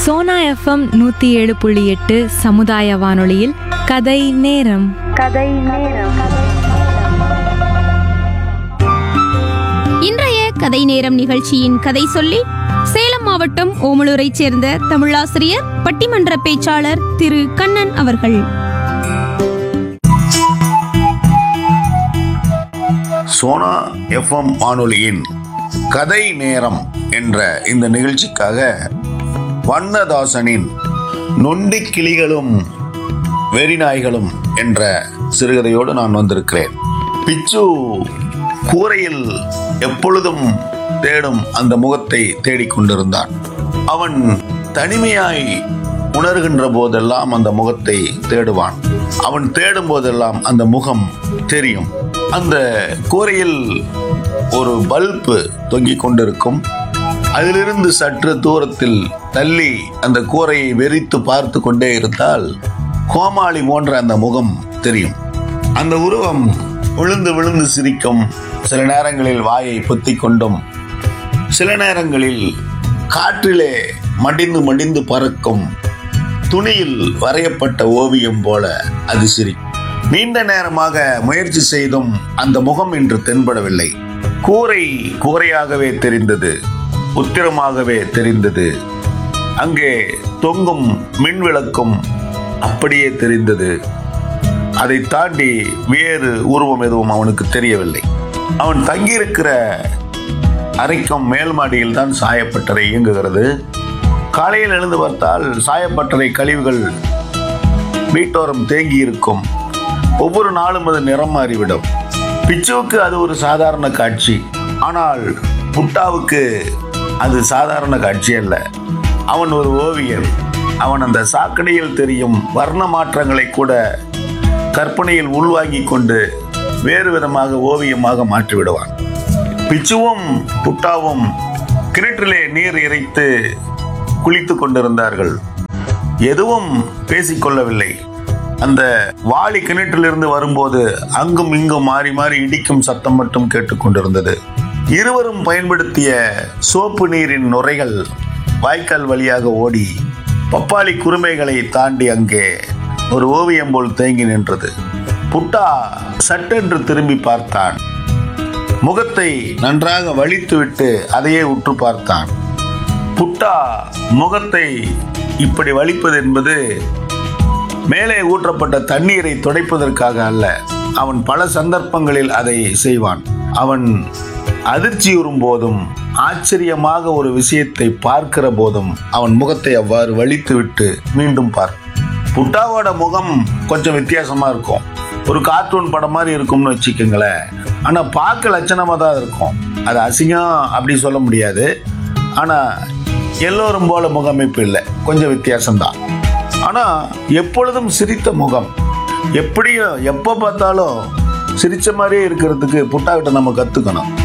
Sona FM நூற்றி ஏழு புள்ளி எட்டு சமுதாய வானொலியில் கதை நேரம் இன்றைய கதை நேரம் நிகழ்ச்சியின் கதை சொல்லி சேலம் மாவட்டம் ஓமலூரைச் சேர்ந்த தமிழாசிரியர் பட்டிமன்ற பேச்சாளர் திரு கண்ணன் அவர்கள் சோனா எஃப்எம் வானொலியின் கதை நேரம் என்ற இந்த நிகழ்ச்சிக்காக வண்ணதாசனின் நொண்டி கிளிகளும் வெறிநாய்களும் என்ற சிறுகதையோடு நான் வந்திருக்கிறேன் பிச்சு கூரையில் எப்பொழுதும் தேடும் அந்த முகத்தை தேடிக்கொண்டிருந்தான் அவன் தனிமையாய் உணர்கின்ற போதெல்லாம் அந்த முகத்தை தேடுவான் அவன் தேடும் போதெல்லாம் அந்த முகம் தெரியும் அந்த கூரையில் ஒரு பல்பு தொங்கிக் கொண்டிருக்கும் அதிலிருந்து சற்று தூரத்தில் தள்ளி அந்த கூரையை வெறித்து பார்த்து கொண்டே இருந்தால் கோமாளி போன்ற அந்த முகம் தெரியும் அந்த உருவம் விழுந்து விழுந்து சிரிக்கும் சில நேரங்களில் வாயை பொத்திக் கொண்டும் சில நேரங்களில் காற்றிலே மடிந்து மடிந்து பறக்கும் துணியில் வரையப்பட்ட ஓவியம் போல அது சிரி நீண்ட நேரமாக முயற்சி செய்தும் அந்த முகம் இன்று தென்படவில்லை கூரை கூரையாகவே தெரிந்தது உத்திரமாகவே தெரிந்தது அங்கே தொங்கும் மின் விளக்கும் அப்படியே தெரிந்தது அதை தாண்டி வேறு உருவம் எதுவும் அவனுக்கு தெரியவில்லை அவன் தங்கியிருக்கிற அறைக்கும் மேல் மாடியில் தான் சாயப்பட்டறை இயங்குகிறது காலையில் எழுந்து பார்த்தால் சாயப்பட்டறை கழிவுகள் வீட்டோரம் தேங்கி இருக்கும் ஒவ்வொரு நாளும் அது நிறம் மாறிவிடும் பிச்சுவுக்கு அது ஒரு சாதாரண காட்சி ஆனால் புட்டாவுக்கு அது சாதாரண காட்சி அல்ல அவன் ஒரு ஓவியன் அவன் அந்த சாக்கடையில் தெரியும் வர்ண மாற்றங்களை கூட கற்பனையில் உள்வாங்கிக் கொண்டு வேறு விதமாக ஓவியமாக மாற்றிவிடுவான் பிச்சுவும் புட்டாவும் கிணற்றிலே நீர் இறைத்து குளித்துக் கொண்டிருந்தார்கள் எதுவும் பேசிக்கொள்ளவில்லை அந்த வாளி கிணற்றிலிருந்து வரும்போது அங்கும் இங்கும் மாறி மாறி இடிக்கும் சத்தம் மட்டும் கேட்டுக்கொண்டிருந்தது இருவரும் பயன்படுத்திய சோப்பு நீரின் நுரைகள் வாய்க்கால் வழியாக ஓடி பப்பாளி குருமைகளை தாண்டி அங்கே ஒரு ஓவியம் போல் தேங்கி நின்றது புட்டா சட்டென்று திரும்பி பார்த்தான் முகத்தை நன்றாக வலித்துவிட்டு அதையே உற்று பார்த்தான் புட்டா முகத்தை இப்படி வலிப்பது என்பது மேலே ஊற்றப்பட்ட தண்ணீரை துடைப்பதற்காக அல்ல அவன் பல சந்தர்ப்பங்களில் அதை செய்வான் அவன் அதிர்ச்சியுறும் போதும் ஆச்சரியமாக ஒரு விஷயத்தை பார்க்கிற போதும் அவன் முகத்தை அவ்வாறு வலித்துவிட்டு மீண்டும் பார் புட்டாவோட முகம் கொஞ்சம் வித்தியாசமா இருக்கும் ஒரு கார்ட்டூன் படம் மாதிரி இருக்கும்னு வச்சுக்கோங்களேன் ஆனா பார்க்க லட்சணமா தான் இருக்கும் அது அசிங்கம் அப்படி சொல்ல முடியாது ஆனா எல்லோரும் போல முகமைப்பு இல்லை கொஞ்சம் வித்தியாசம்தான் ஆனா எப்பொழுதும் சிரித்த முகம் எப்படியும் எப்போ பார்த்தாலும் சிரிச்ச மாதிரியே இருக்கிறதுக்கு புட்டாக்கிட்ட நம்ம கத்துக்கணும்